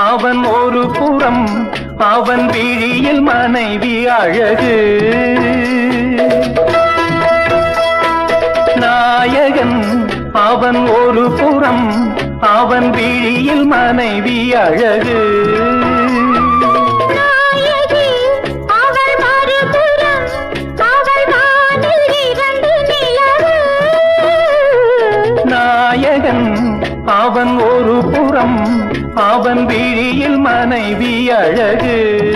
அவன் ஒரு புறம் அவன் விழியில் மனைவி அழகு நாயகன் அவன் ஒரு புறம் அவன் விழியில் மனைவி அழகு நாயகி அவள் மறுபுறம் அவள் வானில் இரண்டு நிலவு நாயகன் அவன் ஒரு புறம் அவன் விழியில் மனைவி அழகு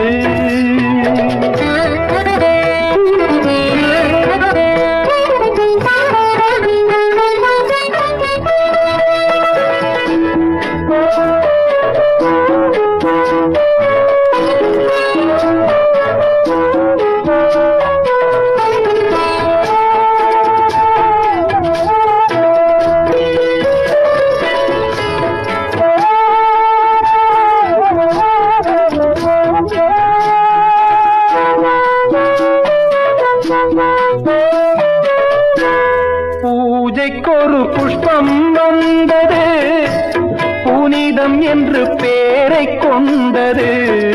பூஜைக்கொரு புஷ்பம் வந்தது புனிதம் என்று பேரை கொண்டது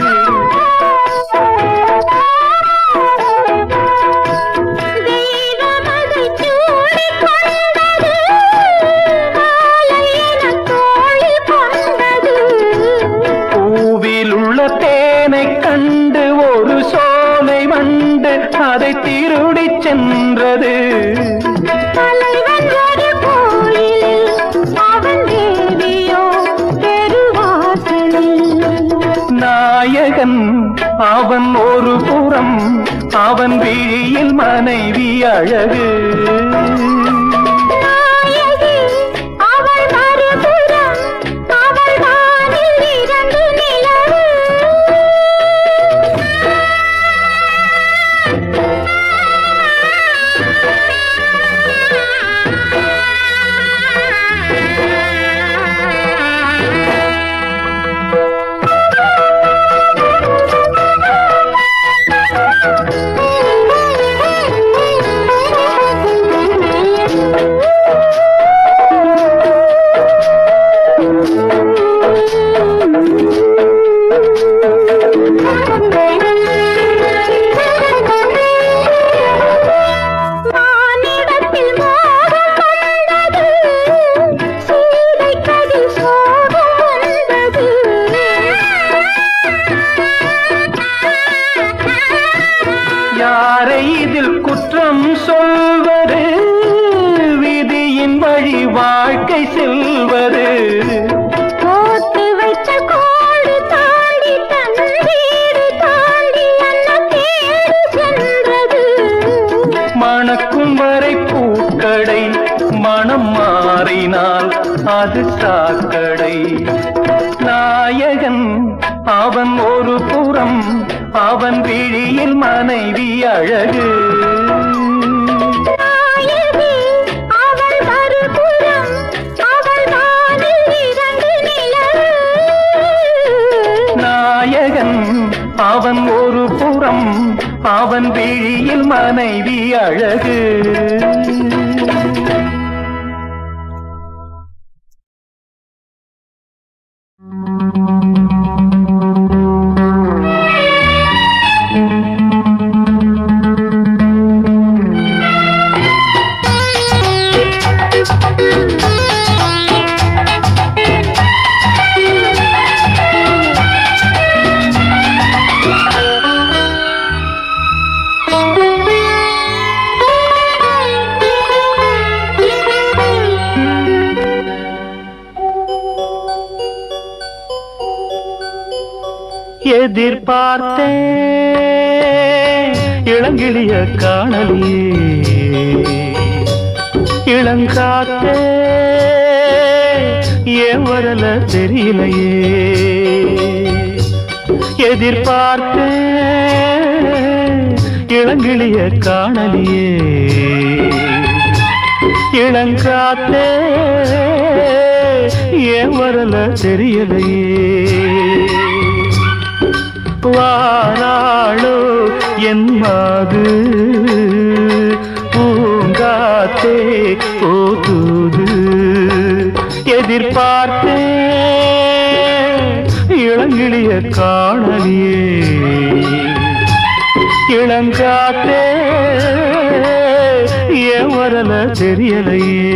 வீரமதை சூடிக் கொண்டது மாலை எனத் தோழி கொண்டது பூவில் உள்ள தேனை கண்டு ஒரு சோலை வண்டு அதை திருடிச் சென்றது தலைவன் ஒரு கோயிலில் அவன் தேவியோ பெருவாசலில் நாயகன் அவன் ஒரு புறம் அவன் விழியில் மனைவி அழகு நாயகி அவள் மறுபுறம் அவள் வானில் இரண்டு நிலவு மானிடத்தில் மோகம் வந்தது சீதை கதில் சோகம் வந்தது யாரை இதில் குற்றம் சொல்வது விதியின் வழி வாழ்க்கை செல்வது போட்டு வைத்த கோடு தாண்டி தன் வீடு தாண்டி அன்ன தேடி சென்றது மணக்கும் வரை பூக்கடை மனம் மாறினால் அது சாக்கடை நாயகன் அவன் ஒரு புறம் அவன் விழியில் மனைவி அழகு நாயகி அவள் மறுபுறம் அவள் வானில் இரண்டு நிலவு நாயகன் அவன் ஒரு புறம் அவன் விழியில் மனைவி அழகு எதிர்பார்த்தேன் இளங்கிளிய காணலியே இளங்காத்தே ஏன் வரல தெரியலையே எதிர்பார்த்தேன் இளங்கிளிய காணலியே இளங்காத்தே ஏன் வரல தெரியலையே வாராளோ என் மாது பூங்காத்தே போதுது எதிர்பார்த்தே இளங்கிளிய காணலியே இளங்காத்தே ஏன் வரல தெரியலையே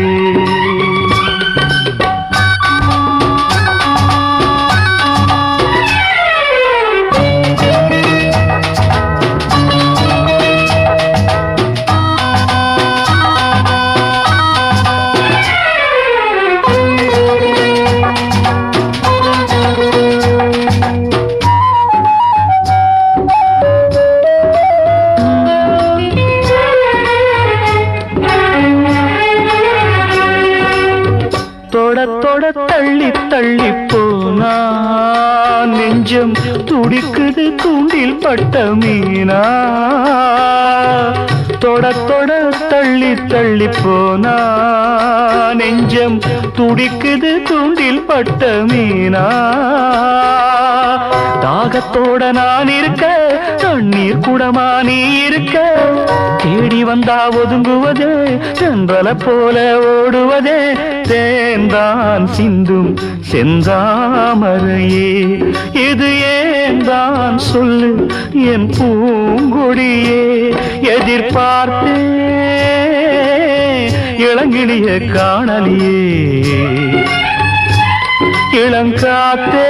தொட தொட தள்ளி தள்ளி போனா நெஞ்சம் துடிக்குது தூண்டில் பட்ட மீனா தொட தொட தள்ளி தள்ளி போனா நெஞ்சம் துடிக்குது தூண்டில் பட்ட மீனா தாகத்தோட நான் இருக்க தண்ணீர் குடமா நீ இருக்க தேடி வந்தா ஒதுங்குவதே சென்றல போல ஓடுவதே தேன்தான் சிந்தும் செந்தாமரையே இது ஏந்தான் சொல்லு என் பூங்கொடியே எதிர்பார்த்தே இளங்கிளிய காணலியே இளங்காத்தே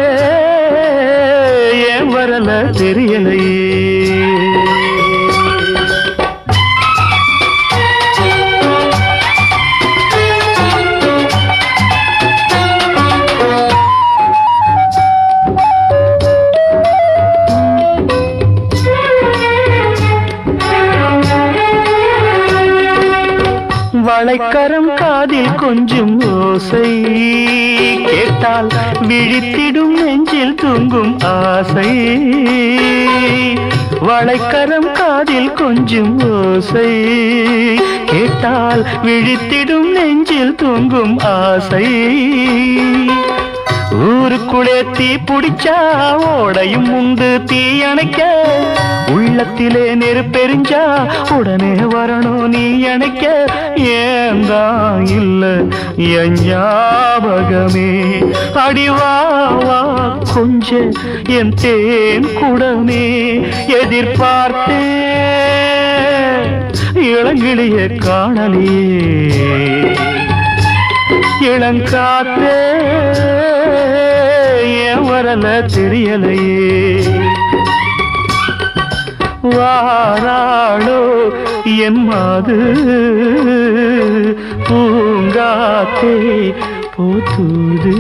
ஏன் வரல தெரியலையே வளைக்கரம் காதில் கொஞ்சம் ஓசை கேட்டால் விழித்திடும் நெஞ்சில் தூங்கும் ஆசை வளைக்கரம் காதில் கொஞ்சம் ஓசை கேட்டால் விழித்திடும் நெஞ்சில் தூங்கும் ஆசை ஊருக்குள்ளே தீ பிடிச்சா ஓடையும் உண்டு தீ அணைக்க உள்ளத்திலே நெருப்பெரிஞ்சா உடனே வரணும் நீ அணைக்க ஏந்தா இல்ல என் ஞாபகமே அடிவா வா கொஞ்ச என் தேன் குடமே எதிர்பார்த்தே இளங்கிளிய காணலியே இளங்காத்தே ஏன் வரல தெரியலையே வாராளோ என் மாது பூங்காத்தே போத்துது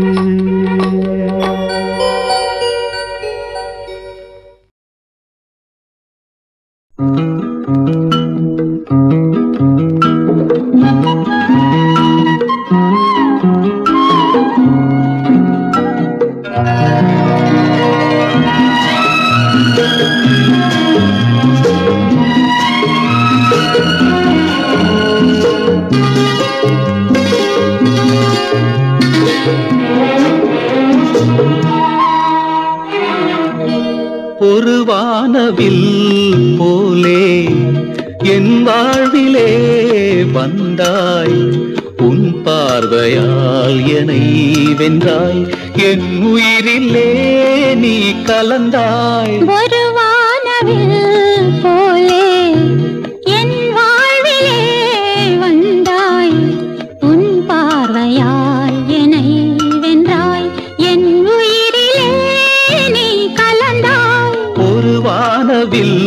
ஒரு வானவில் போலே என் வாழ்விலே வந்தாய் உன் பார்வையால் என்னை வென்றாய் என் உயிரிலே நீ கலந்தாய் ஒரு வானவில் போலே என் வாழ்விலே வந்தாய் உன் பார்வையால் என்னை வென்றாய் என் உயிரிலே நீ கலந்தாய் ஒரு வானவில்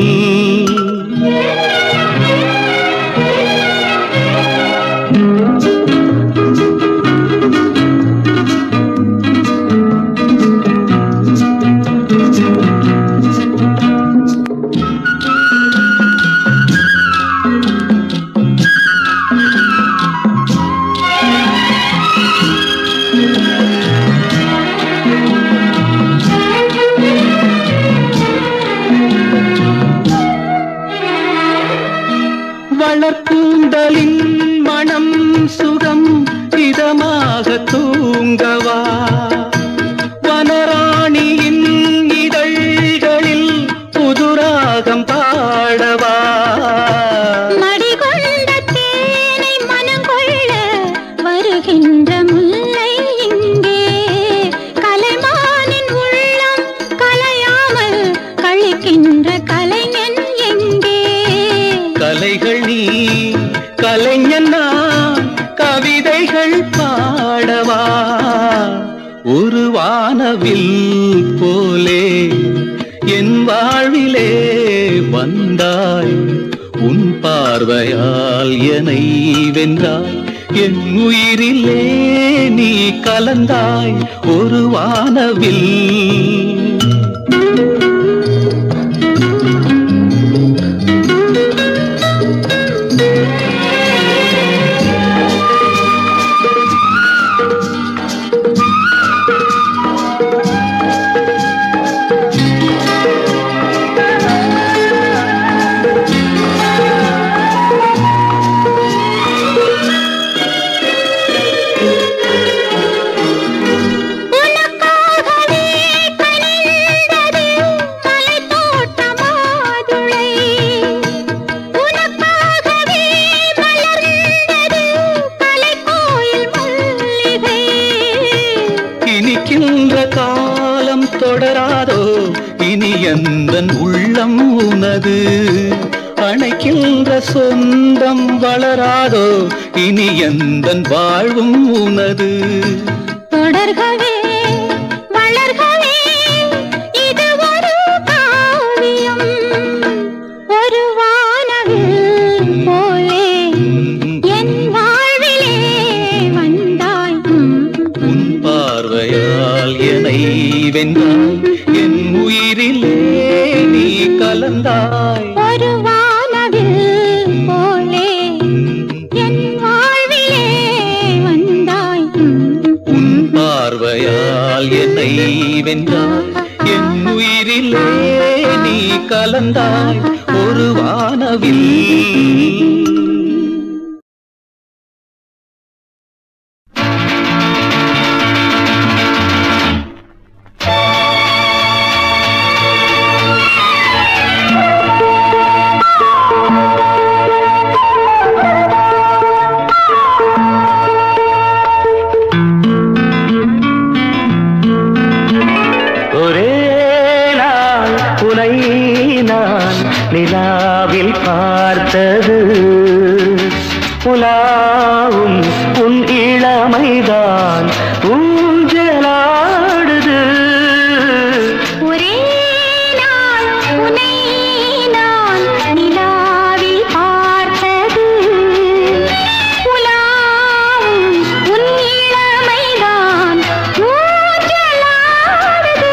வளர்ப்பூந்தலின் மனம் சுகம் இதமாக தூங்கவா வனராணியின் இதழ்களில் புதுராகம் பாடவா மடிகொண்ட தேனை மனம் கொள்ள வருகின்ற முல்லை இங்கே கலைமானின் கலைகள் நீ கலைஞன் நான் கவிதைகள் பாடவா ஒரு வானவில் போலே என் வாழ்விலே வந்தாய் உன் பார்வையால் என்னை வென்றாய் என் உயிரிலே நீ கலந்தாய் ஒரு வானவில் உனக்காகவே கனிந்தது மலைத்தோட்ட மாதுளை. உனக்காகவே மலர்ந்தது கலைக்கோயில் மல்லிகை. இனிக்கின்ற காலம் தொடராதோ இனி எந்தன் உள்ளம் உனது அணைக்கின்ற சொந்தம் வளராதோ இனி எந்தன் வாழ்வும் உனது தொடர்கவே வளர்கவே இது ஒரு காவியம் ஒரு வானவில் போலே என் வாழ்விலே வந்தாய் உன் பார்வையால் என்னை வென்றாய் என் உயிரிலே நீ கலந்தாய் ஒரு வானவில் போலே என் வாழ்விலே வந்தாய் உன் பார்வையால் என்னை வென்றாய் என் உயிரிலே நீ கலந்தாய் ஒரு வானவில் ஒரே நாள் உனை நான் நிலாவில் பார்த்தது உலாவும் உன் இளமைதான் ஊஞ்சலாடுது ஒரே நாள் உன்னை நான் நிலாவில் பார்த்தது உலாவும் உன் இளமைதான் ஊஞ்சலாடுது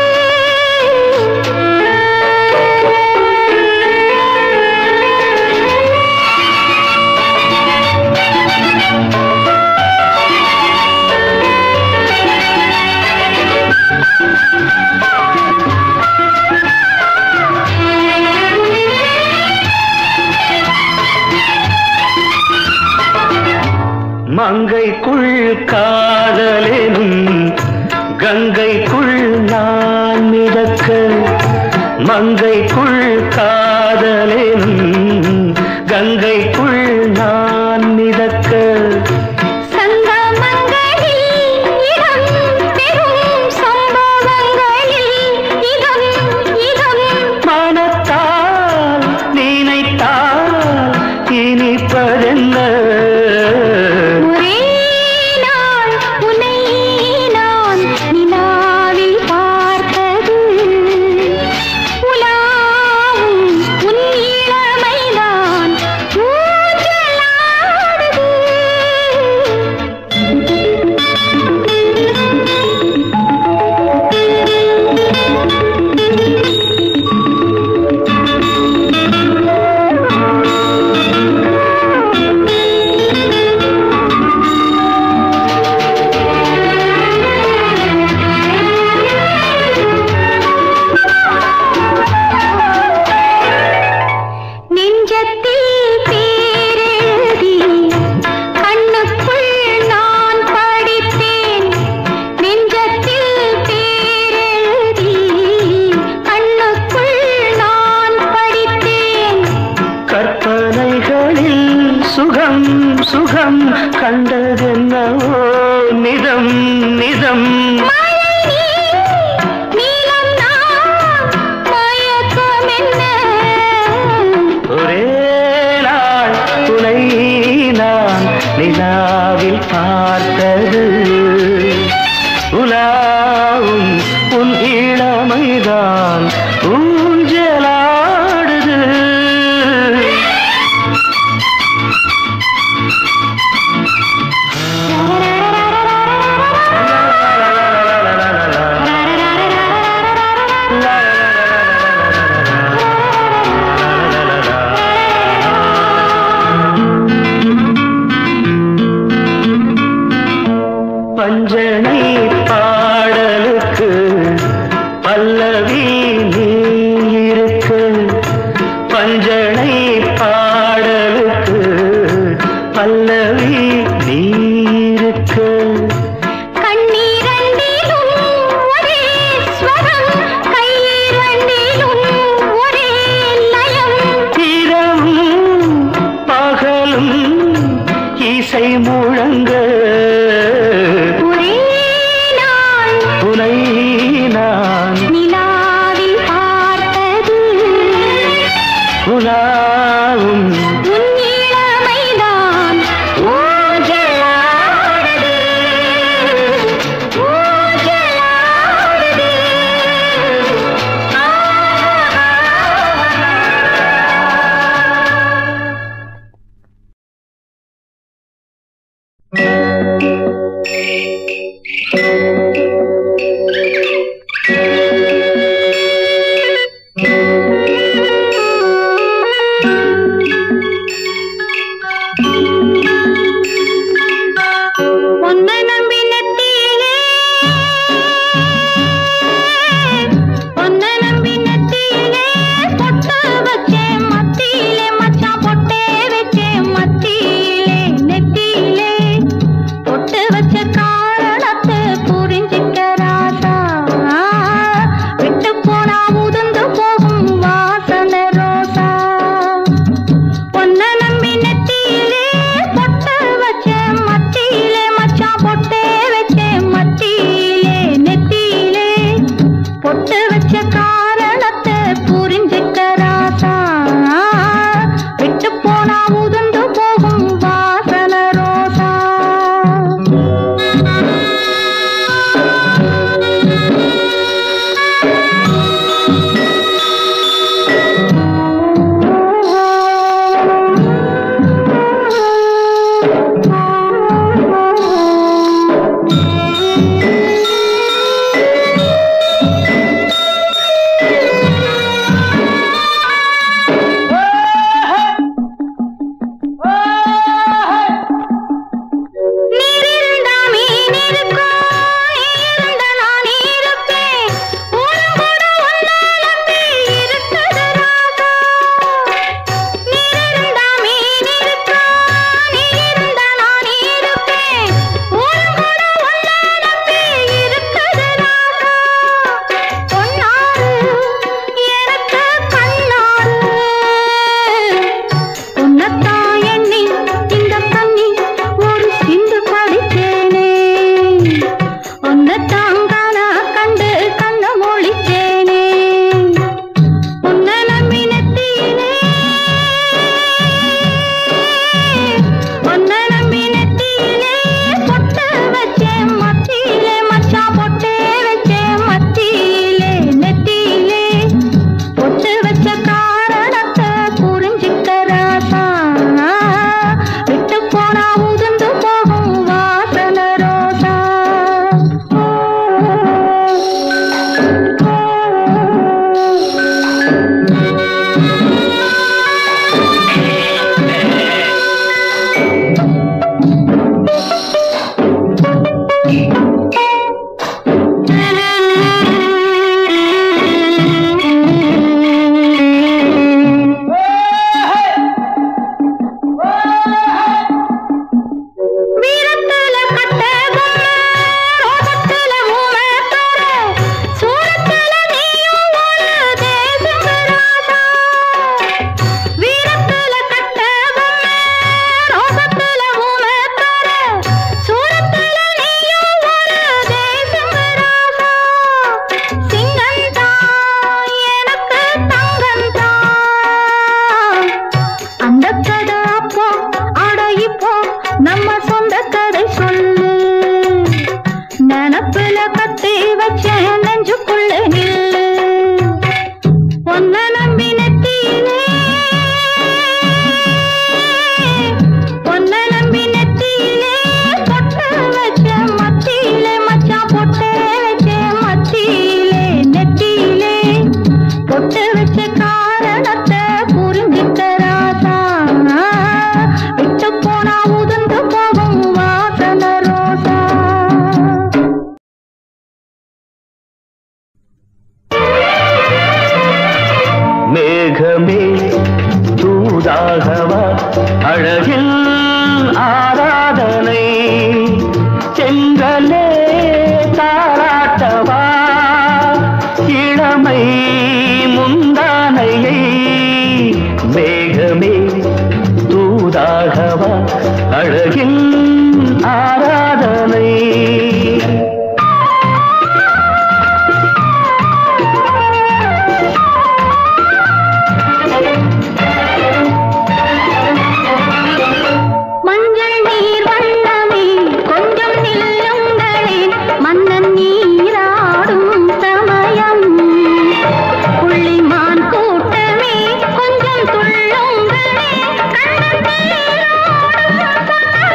மங்கைக்குள் காதலெனும் கங்கைக்குள் நான் மிதக்க மங்கைக்குள் காதலெனும் கங்கைக்குள் நான் மிதக்க சங்கமங்களில் இடம் பெறும் சம்பவங்களில் இதம் இதம் மனத்தால் நினைத்தால் இனிப்பதென்ன ஒரே நாள் உன்னை நான் நிலாவில் பார்த்தது உலாவும் உன் இளமைதான் சுகம் கண்டதென்னவோ நிதம் நிதம் நீலம் நான் மயக்கம் என்ன ஒரே நாள் நிலாவில் பார்த்தது உலாவும் உன் இளமைதான் ஊஞ்சலாடுது தூதாகவா அழகில் ஆராதனை செங்கலே தாராட்டவா இளமை முந்தானையை மேகமே தூதாகவா அழகில் ஆராதனை மஞ்சள் நீர் வண்ணமே கொஞ்சம் நில்லுங்களேன் மன்னன் நீராடும் சமயம் புள்ளிமான் கூட்டமே கொஞ்சம் துள்ளுங்களே கண்ணன் நீராடும்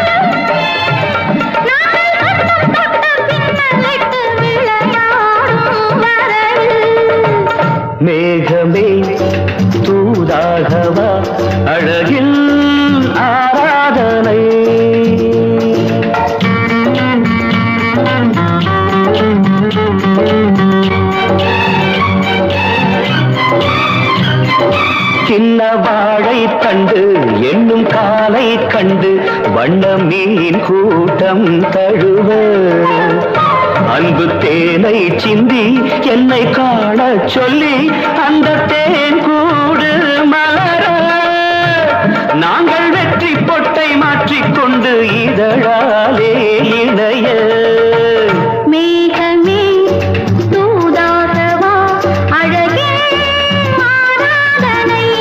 சமயம் நாங்கள் கண்ணம் தொட்ட பின்னலிட்டு விளையாடும் வரவில் மேகமே தூதாகவா அழகில் ஆராதனை சின்ன வாழை தண்டு என்னும் காலை கண்டு வண்ண மீன் கூட்டம் தழுவ அன்பு தேனை சிந்தி என்னை காண சொல்லி அந்த தேன் கூடு மலர நாங்கள் வெற்றி பொட்டை மாற்றிக்கொண்டு இதழாலே இணைய மேகமே தூதாகவா அழகே ஆராதனை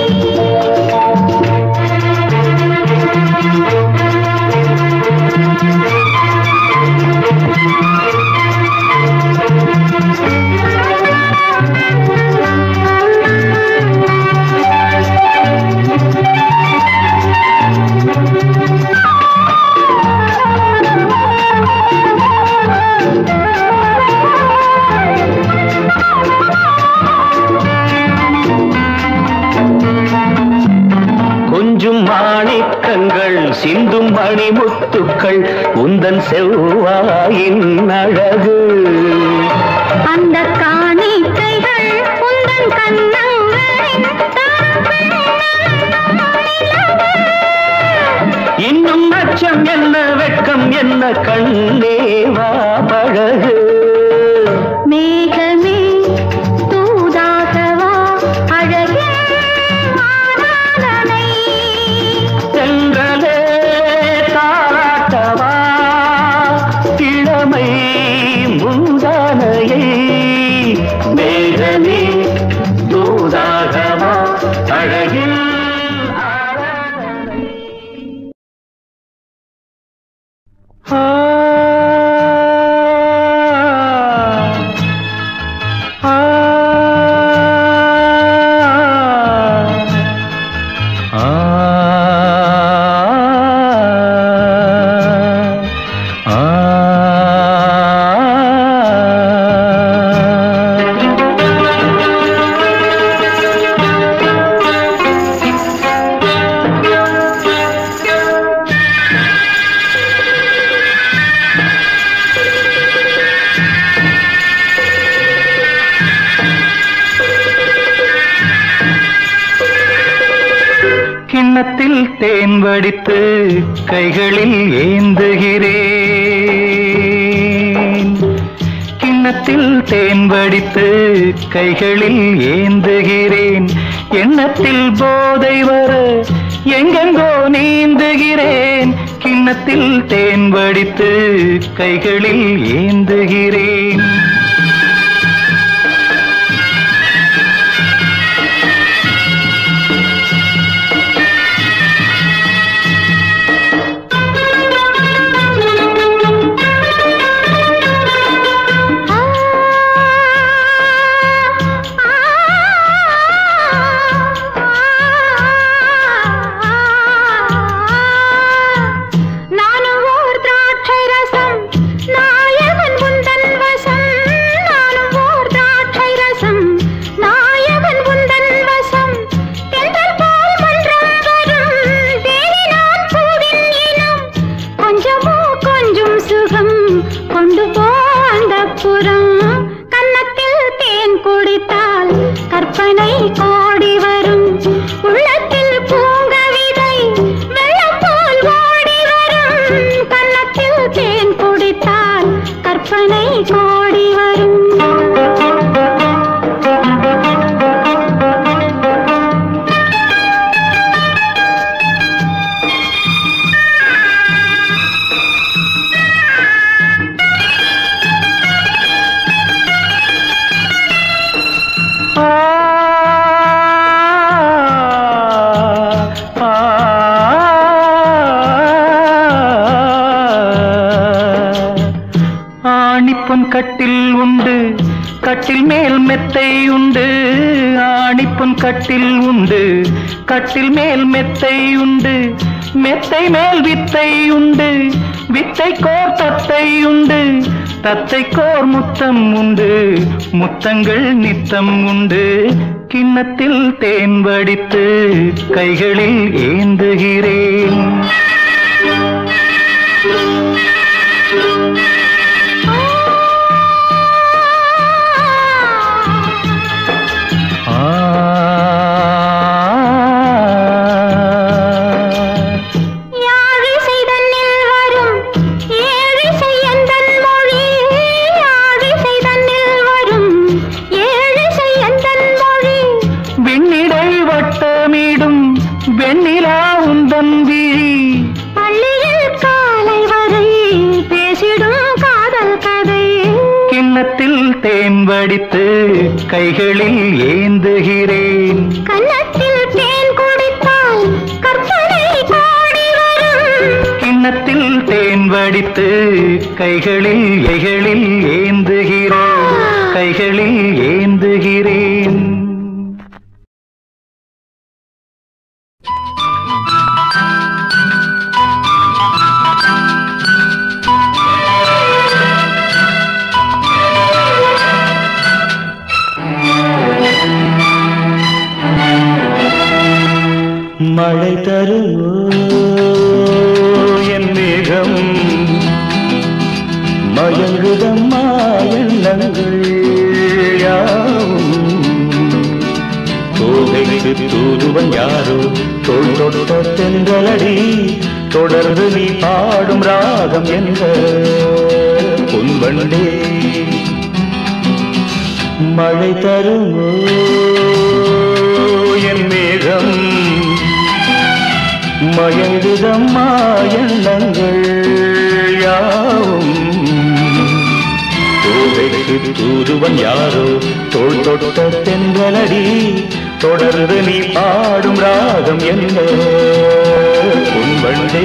கொஞ்சும் மாணிக்கங்கள் சிந்தும் மணிமுத்துக்கள் உந்தன் செவ்வாயின் அழகு அந்த காணிக்கைகள் உந்தன் கண்ணங்களின் இன்னும் அச்சம் என்ன வெட்கம் என்ன கண்ணேவா பழகு மேகமே தூதாகவா அழகே ஆராதனை சென்றலே தாராட்டவா இளமை முந்தானையை மேகமே தூதாகவா அழகில் ஆராதனை ஆ ஆ ஆ கிண்ணத்தில் தேன் வடித்து கைகளில் ஏந்துகிறேன் கிண்ணத்தில் தேன் வடித்து கைகளில் ஏந்துகிறேன் எண்ணத்தில் போதை வர எங்கெங்கோ நீந்துகிறேன் கிண்ணத்தில் தேன் வடித்து கைகளில் ஏந்துகிறேன் நானும் ஓர் திராட்சை ரசம் நாயகன் முந்தன் ஆணிப்பொன் கட்டில் உண்டு கட்டில் மேல் மெத்தை உண்டு ஆணிப்பொன் கட்டில் உண்டு கட்டில் மேல் மெத்தை உண்டு மெத்தை மேல் வித்தை உண்டு வித்தை கோர் தத்தை உண்டு தத்தை கோர் முத்தம் உண்டு முத்தங்கள் நித்தம் உண்டு கிண்ணத்தில் தேன் வடித்து கைகளில் ஏந்துகிறேன் யாழிசை தன்னில் வரும் ஏழிசை எந்தன் மொழி யாழிசை தன்னில் வரும் ஏழிசை எந்தன் மொழி விண்ணிடை வட்டமிடும் வெண்ணிலா உந்தன் விழி பள்ளியில் காலை வரை பேசிடும் காதல் கதை கிண்ணத்தில் தேன் வடித்து கைகளில் ஏந்துகிறேன் கன்னத்தில் தேன் குடித்தால் கற்பனை கோடி வரும் கிண்ணத்தில் தேன் வடித்து கைகளில் எகளில் ஏந்துகிறேன் கைகளில் ஏந்துகிறேன் மழை தருமோ என் மேகம் மயங்குதம்மா எண்ணங்கள் யாவும் தோகைக்கு தூதுவன் யாரோ தோல் தொட்ட தென்றலடி தொடர்ந்து நீ பாடும் ராகம் என்ற பொன்வண்டே மழை தருமோ என் மேகம் மயங்குதம்மா எண்ணங்கள் யாவும் தூதைக்கு தூதுவன் யாரோ தோள் தொட்ட தென்றலடி தொடர்ந்து நீ பாடும் ராகம் என்ன உன்வண்டே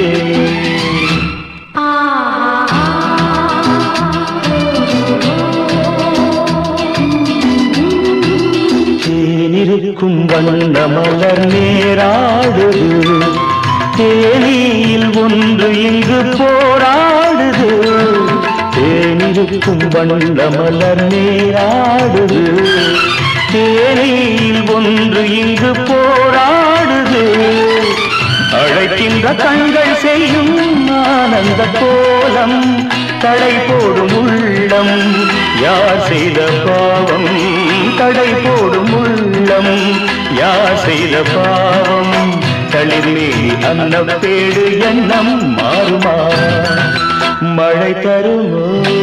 தேனிருக்கும் வண்ண மலர் நேராடுது தேனியில் ஒன்று இங்கு போராடுது தேனிருக்கும் வண்ண மலர் நேராடுது தேனியில் ஒன்று இங்கு போராடுது அழைக்கின்ற கண்கள் செய்யும் ஆனந்த கோலம் தடை போடும் உள்ளம் யார் செய்த பாவம் தடை போடும் உள்ளம் யார் செய்த பாவம் தளிர்மேலி அன்னப்பேடு எண்ணம் மாறுமா மழை தருமோ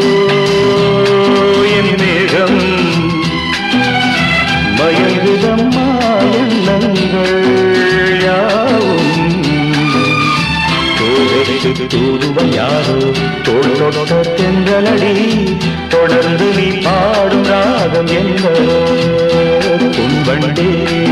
என் மேகம் மயங்குதம்மா எண்ணங்கள் யாவும் தூதைக்கு தூதுவன் யாரோ தோள் தொட்ட தென்றலடி தொடர்ந்து நீ பாடும் ராகம் என்ன உன்வண்டே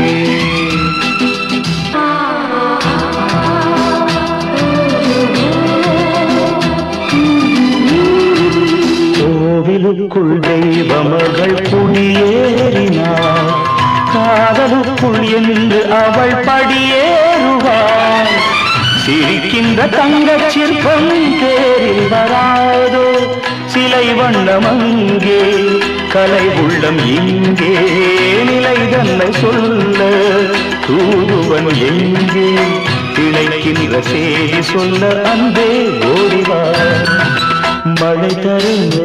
கோவிலுக்குள் தெய்வமகள் குடியேறினாள் காதலுக்குள் என்று அவள் படியேறுவாள் சிரிக்கின்ற தங்கச் சிற்பம் தேரில் வராதோ சிலை வண்ணம் அங்கே கலை உள்ளம் இங்கே நிலை தன்னை சொல்ல தூதுவன் எங்கே திளைக்கின்ற செய்தி சொல்ல அன்பே ஓடிவார் மழை தருமோ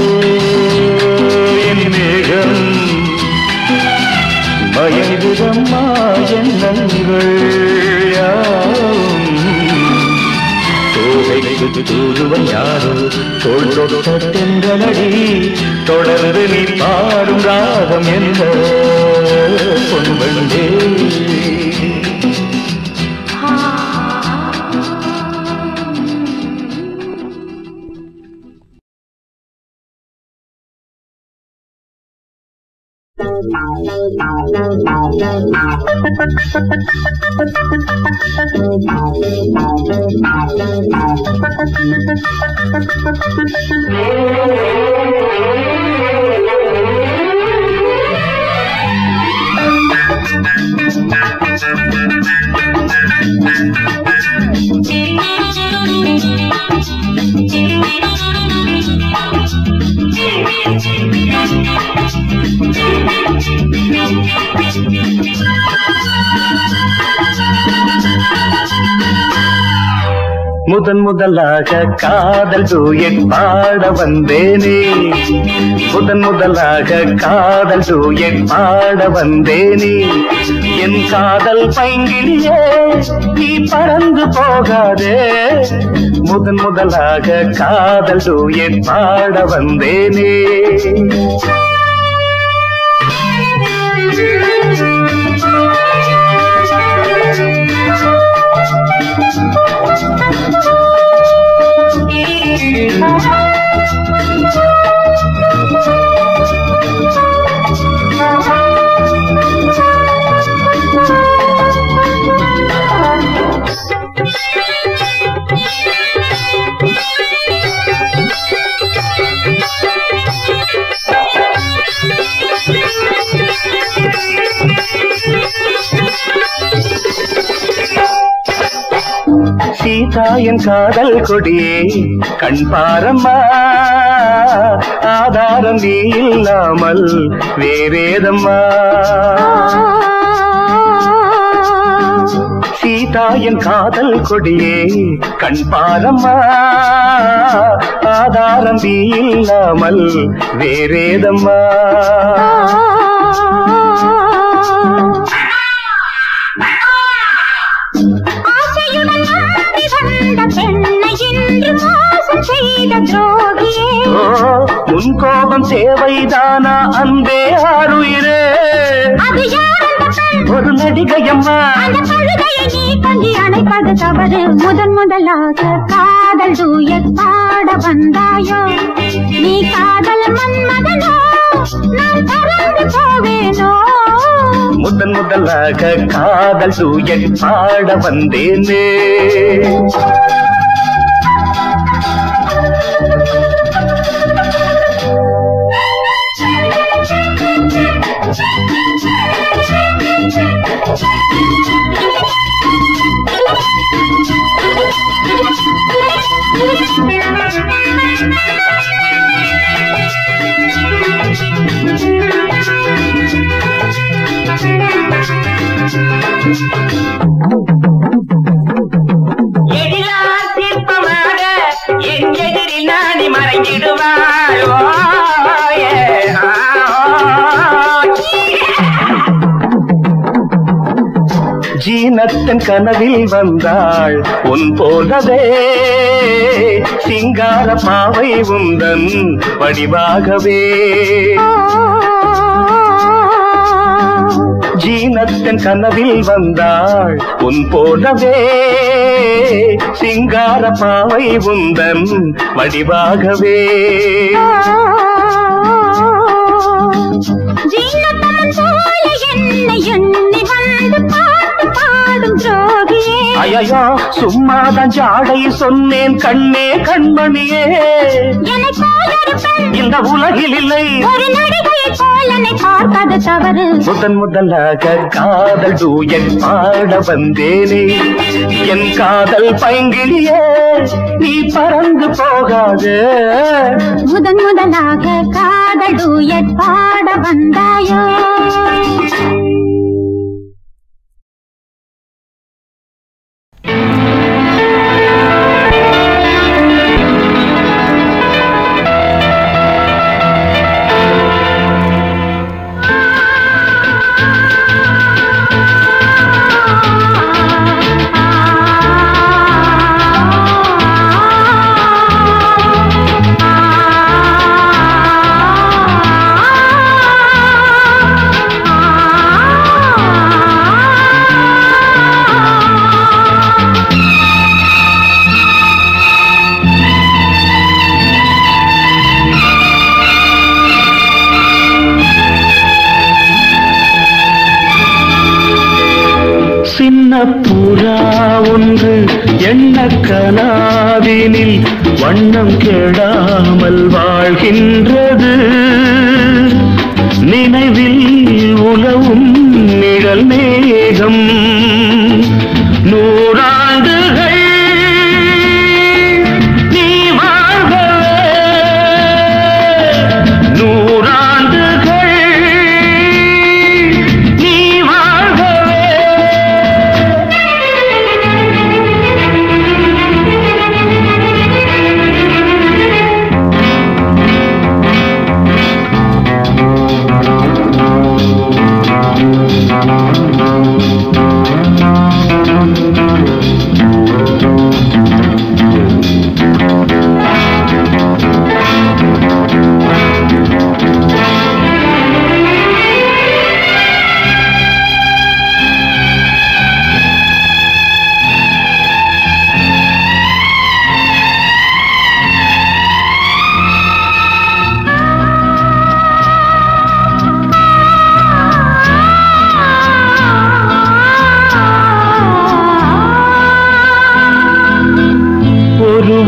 என் மேகம் மயங்குதம்மா எண்ணங்கள் யாவும் தோகைக்கு தூதுவன் யாரோ தோள் தொட்ட தென்றலடி தொடர்ந்து நீ பாடும் ராகம் என்ற பொன்வண்டே Thank you. முதன் முதலாக காதல் டூயட் பாட வந்தேனே முதன் முதலாக காதல் டூயட் பாட வந்தேனே என் காதல் பைங்கிலியே நீ பறந்து போகாதே முதன் முதலாக காதல் டூயட் பாட வந்தேனே சீதா என் காதல் கொடியே கண் பாரம்மா ஆதாரம் நீ இல்லாமல் வேறேதம்மா சீதா என் காதல் கொடியே கண் பாரம்மா ஆதாரம் நீ இல்லாமல் வேறேதம்மா ஆசையுடன் ஆடி வந்த பெண்ணை இன்று மோசம் செய்த துரோகியே ஓ, உன் கோபம் தேவைதானா அன்பே ஆறுயிரே அது யார் அந்த பெண் ஒரு நடிகையம்மா அந்த கழுதையை நீ கொஞ்சி அணைப்பது தவறு முதன் முதலாக காதல் தூயத் பாட வந்தாயோ நீ காதல் மன்மதனோ நான் பறந்து போவேனோ முதன் முதலாக காதல் தூயட் பாட வந்தேனே எழிலார் சிற்பமாக என் எதிரில் நாடி மறைந்திடுவாள் ஓ, ஏ, ஆ, ஜீனத்தன் கனவில் வந்தாள் உன் போலவே சிங்கார பாவை உந்தன் வடிவாகவே ஜீனத்தன் கனவில் வந்தாள் உன் போலவே சிங்கார பாவை உந்தன் வடிவாகவே ஜீனத்தமன் போல என்னை எண்ணி வந்து பாட்டு பாடும் துரோகியே ஐயோ சும்மாதான் ஜாடை சொன்னேன் கண்ணே கண்மணியே என்னை போல ஒரு பெண் இந்த உலகில் இல்லை ஒரு நடிகையை போல என்னை பார்ப்பது தவறு முதன் முதலாக காதல் டூயட் பாட வந்தேனே என் காதல் பைங்கிலியே நீ பறந்து போகாது முதன் முதலாக காதல் டூயட் பாட வந்தாயோ சின்ன புறா ஒன்று எண்ண கனாவினில் வண்ணம் கெடாமல் வாழ்கின்றது நினைவில் உலவும் நிழல் மேகம் நூறாண்டுகள் நீ வாழ்கவே நூறாண்டுகள் நீ வாழ்கவே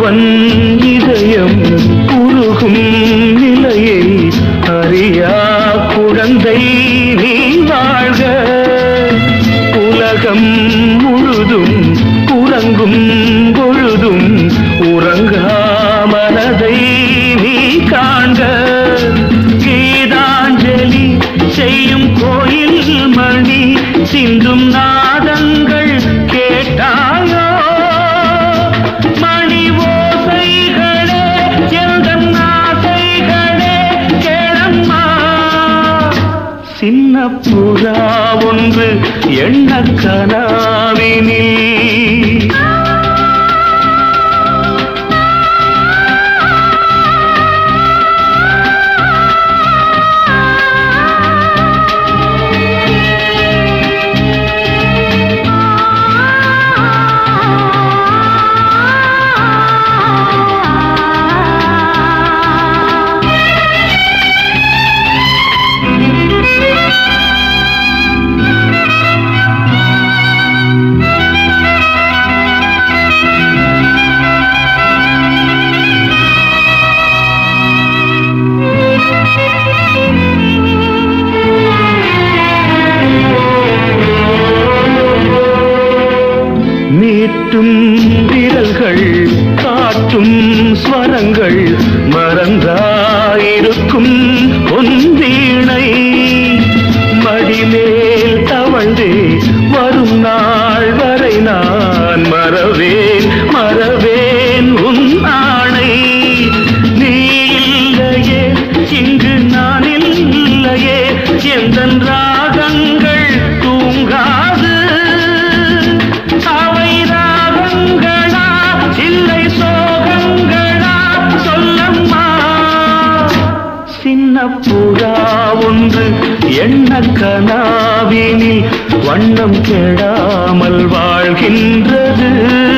அவன் இதயம் உருகும் நிலையை அறியா குழந்தை நீ வாழ்க உலகம் முழுதும் உறங்கும் பொழுதும் உறங்கா மனதை நீ காண்க கீதாஞ்சலி செய்யும் கோயில் மணி சிந்தும் நாதங்கள் கேட்டாயோ மணி ஓசைகளே எந்தன் ஆசைகளே கேளம்மா சின்ன புறா ஒன்று எண்ண கனாவினில் மீட்டும் விரல்கள் காட்டும் ஸ்வரங்கள் மறந்தாயிருக்கும் பொன்வீணை மடிமேல் தவழ்ந்தே வரும் நாள் வரை நான் மறவேன் மறவேன் உன் ஆணை நீ இல்லையே இங்கு நான் இல்லையே எந்த ராகங்கள் தூங்காது அவை ராகங்களா இல்லை சோகங்களா சொல்லம்மா சின்ன புறா ஒன்று எண்ண கனாவினில் வண்ணம் கெடாமல் வாழ்கின்றது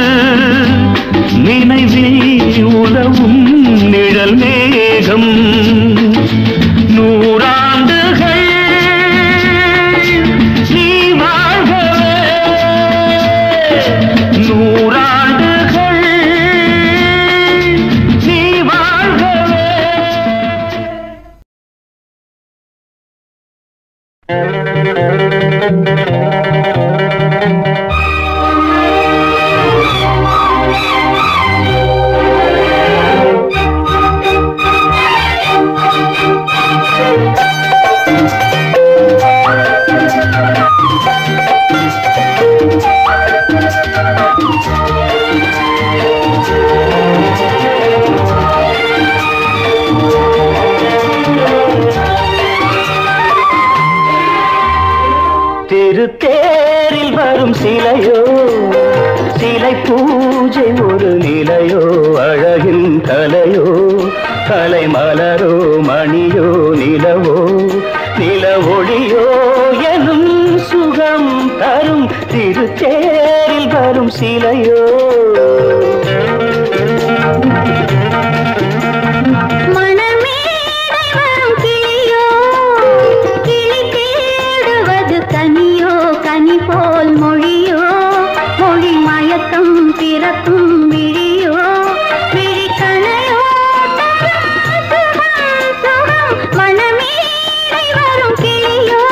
நினைவில் உதவும் நிழல் மேகம் நூறாண்டுகள் நீ வாழ்கவே நூறாண்டுகள் நீ வாழ்கவே திருத்தேரில் வரும் சிலையோ சிலை பூஜை ஒரு நிலையோ அழகின் கலையோ கலை மலரோ மணியோ நிலவோ நில ஒளியோ எனும் சுகம் தரும் திருத்தேரில் வரும் சிலையோ மணமேடை வரும் கிளியோ கிளி தேடுவது கனியோ கனி போல் மொழியோ மொழி மயக்கம் பிறக்கும் விழியோ விழி கணையோ சுகம் சுகம் மணமேடை வரும் கிளியோ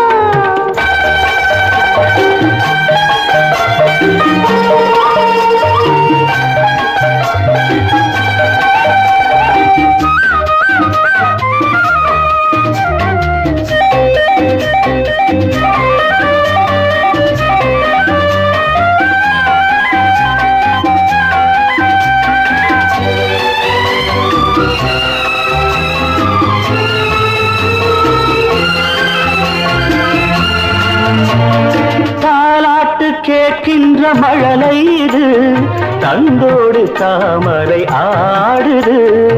தாலாட்டு கேட்கின்ற மழலை இது தந்தோடு தாமரை ஆடுது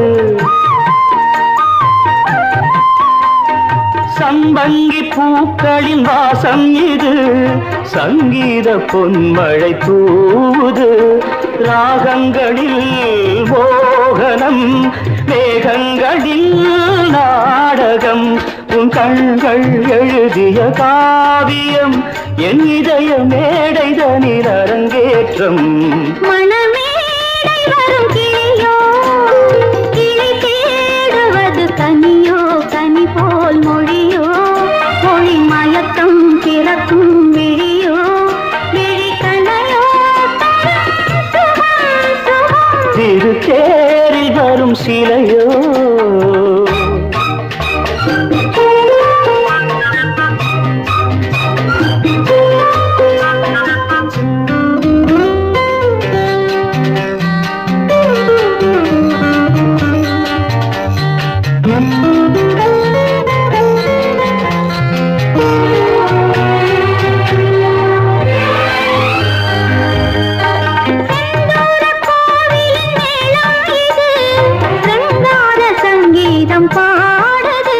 சம்பங்கி பூக்களின் வாசம் இது சங்கீத பொன்மழை தூவுது ராகங்களில் மோகனம் மேகங்களில் நாடகம் உன் கண்கள் எழுதிய காவியம் என் இதய மேடைதனில் அரங்கேற்றம் மணமேடை வரும் கிளியோ திருத்தேரில் வரும் சிலையோ ரங்கார சங்கீதம் பாடுது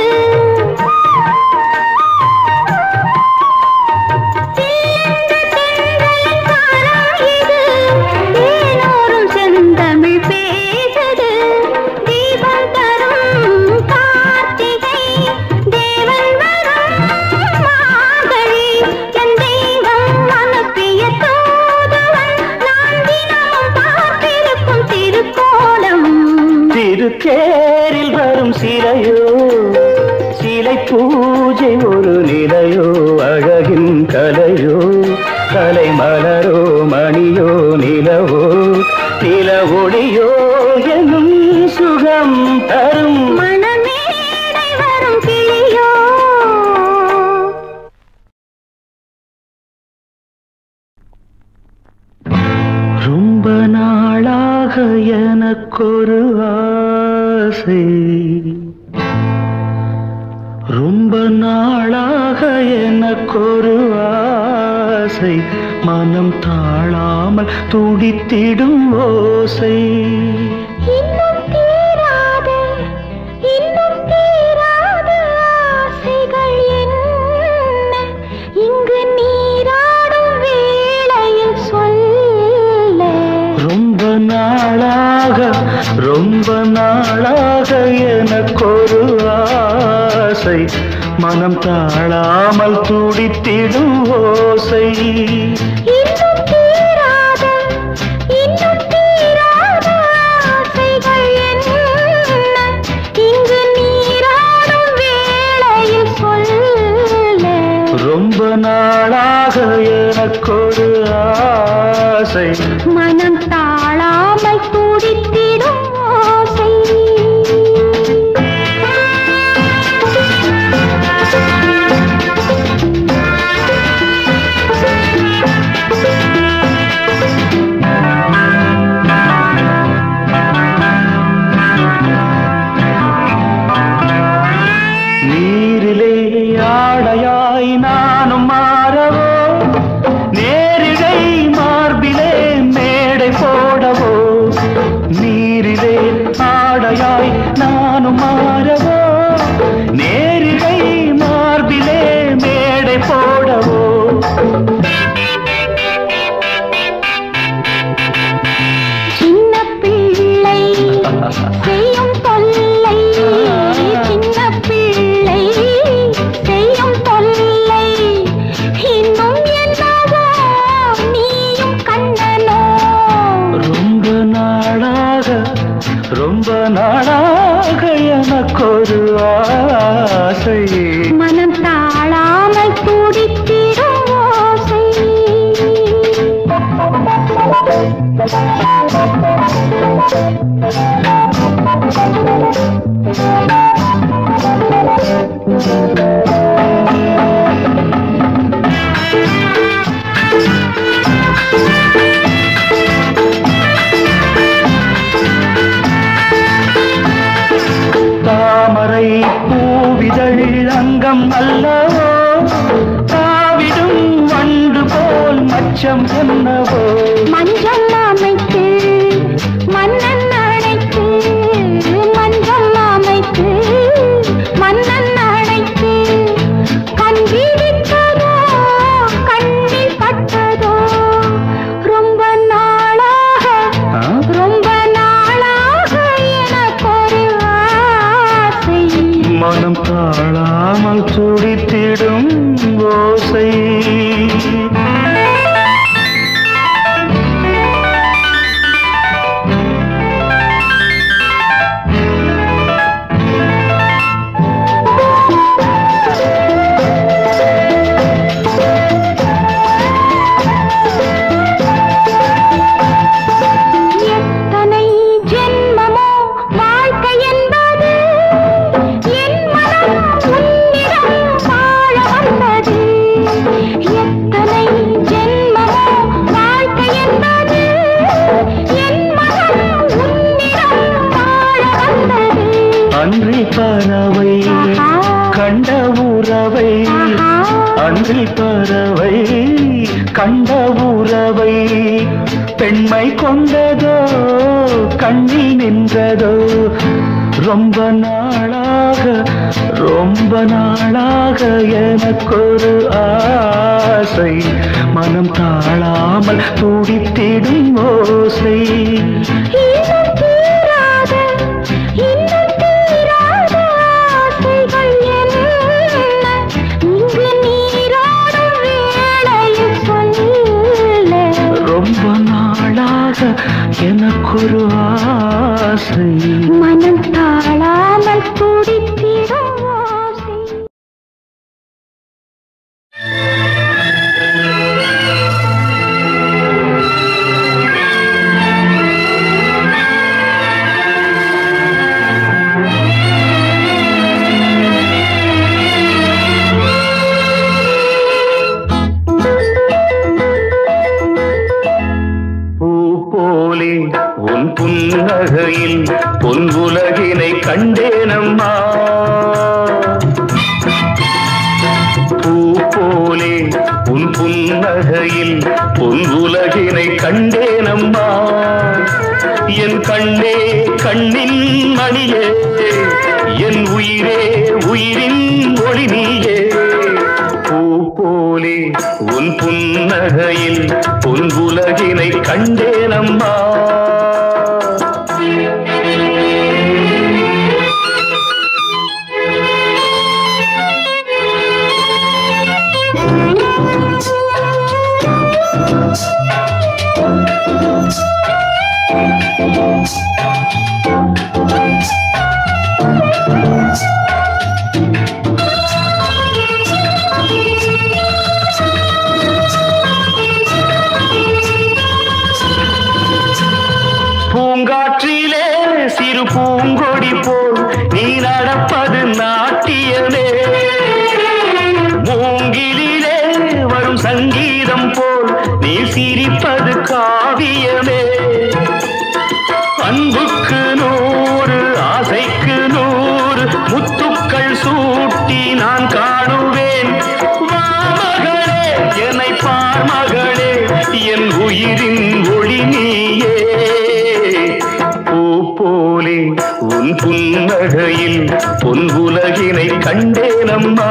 தேனோரும் செந்தமிழ் பேசுது தீபம் தரும் கார்த்திகை தேவன் வரும் மார்கழி என் தெய்வம் அனுப்பிய தூதுவன் நான் தினமும் பார்த்திருக்கும் திருக்கோலம் திருத்தேரில் வரும் சிலையோ சிலை பூஜை ஒரு நிலையோ அழகின் கலையோ கலை மலரோ மணியோ நிலவோ நில ஒளியோ எனும் சுகம் தரும் மணமேடை வரும் கிளியோ ரொம்ப நாளாக எனக்கொரு ஆசை ரொம்ப நாளாக எனக்கொரு ஆசை மனம் தாழாமல் துடித்திடும் ஓசை இன்னும் தீராத இன்னும் தீராத ஆசைகள் என்ன இங்கு நீராடும் வேளையில் சொல்ல ரொம்ப நாளாக ரொம்ப நாளாக எனக்கொரு ஆசை மனம் தாழாமல் துடித்திடும் ஓசை இன்னும் தீராத இன்னும் தீராத ஆசைகள் என்ன இங்கு நீராடும் வேளையில் சொல்ல ரொம்ப நாளாக எனக்கொரு ஆசை மனம் தாழாமல் துடித்திடும் ஓசை நீரிலே ஆடையாய் நானும் மாறவோ நேரிடை மார்பிலே மேடை போடவோ நீரிலே ஆடையாய் நானும் மாறவோ நேரிடை மார்பிலே மேடை போடவோ சின்ன பிள்ளை செய்யும் தொல்லை சின்ன பிள்ளை செய்யும் தொல்லை இன்னும் என்னவோ நீயும் கண்ணனோ ரொம்ப நாளாக ரொம்ப நாளாக எனக்கொரு ஆசை மனம் தாழாமல் துடித்திடும் ஓசை தாமரை பூவிதழ் அங்கம் அல்லவோ தாவிடும் வண்டு போல் மச்சம் என்னவோ மஞ்சள் அமைத்து மன்னன் அழைத்து மஞ்சள் அமைத்து மன்னன் அழைத்து கண் விழித்ததோ கண்ணில் பட்டதோ ரொம்ப நாளாக ஆ? ரொம்ப நாளாக எனக்கொரு ஆசை மனம் தாழாமல் துடித்திடும் ஓசை வானவில் பறவை கண்ட உறவை பெண்மை கொண்டதோ கண்ணில் நின்றதோ ரொம்ப நாளாக ரொம்ப நாளாக எனக்கொரு ஆசை மனம் தாழாமல் துடித்திடும் ஓசை இன்னும் தீராத இன்னும் தீராத ஆசைகள் என்ன இங்கு நீராடும் வேளையில் சொல்ல ரொம்ப நாளாக எனக்கொரு ஆசை மனம் தாழாமல் துடித்திடும் ஓசை பூ போலே உன் புன்னகையில் பொன் உலகினை கண்டேனம்மா பூ போலே உன் புன்னகையில் பொன் உலகினை கண்டேனம்மா என் கண்ணே கண்ணின் மணியே என் உயிரே உயிரின் ஒளி நீயே பூ போலே உன் புன்னகையில் உன் உலகினை கண்டேனம்மா பூங்காற்றிலே சிறு பூங்கொடி போல் நீ நடப்பது நாட்டியமே மூங்கிலிலே வரும் சங்கீதம் போல் நீ சிரிப்பது காவியமே அன்புக்கு நூறு ஆசைக்கு நூறு முத்துக்கள் சூட்டி நான் காணுவேன் வா மகளே என்னை பார் மகளே என் உயிரின் ஒளி நீயே பூ போலே உன் புன்னகையில் பொன் உலகினை கண்டேனம்மா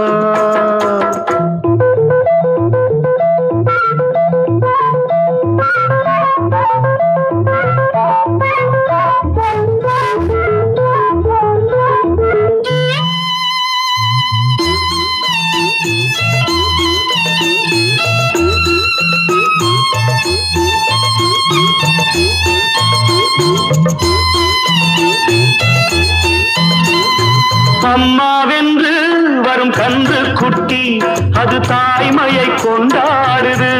அம்மாவென்று வரும் கன்று குட்டி அது தாய்மையை கொண்டாடுது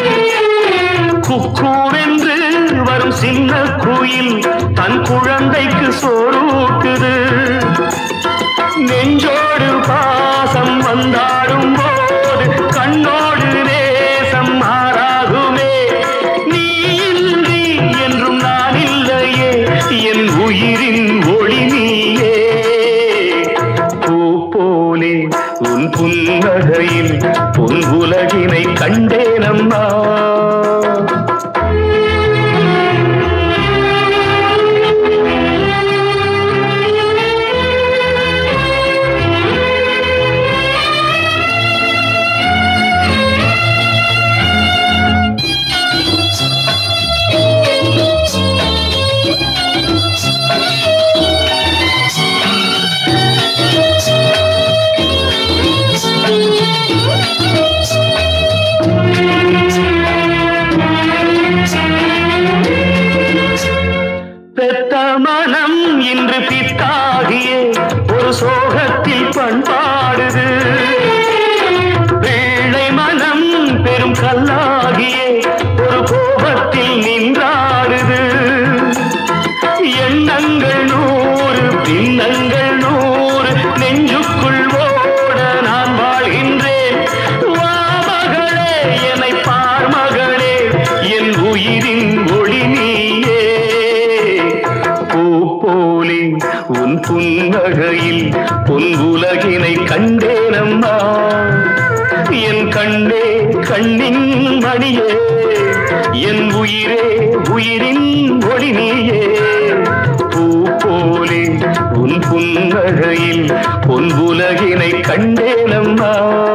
குக்கூவென்று வரும் சின்ன குயில் தன் குழந்தைக்கு சோறூட்டுது நெஞ்சோடு பாசம் வந்தாடும் போது கண்ணோடு நேசம் மாறாகுமே நீ இன்றி என்றும் நான் இல்லையே என் உயிரின் ஒளி நீயே பூ போலே உன் புன்னகையில் பொன் உலகினை கண்டேனம்மா பெத்த மனம் இன்று பித்தாகியே ஒரு சோகத்தில் பண்பாடுது வெள்ளை மனம் பெரும் கல்லாகியே ஒரு கோபத்தில் நின்றாடுது எண்ணங்கள் நூறு பின்னங்கள் நூறு நெஞ்சுக்குள் ஓட நான் வாழ்கின்றேன் வா மகளே என்னை பார் மகளே என் உயிரின் ஒளி நீயே பூ போலே உன் புன்னகையில் பொன் உலகினை கண்டேனம்மா என் கண்ணே கண்ணின் மணியே என் உயிரே உயிரின் ஒளி நீயே பூ போலே உன் புன்னகையில் பொன் உலகினை கண்டேனம்மா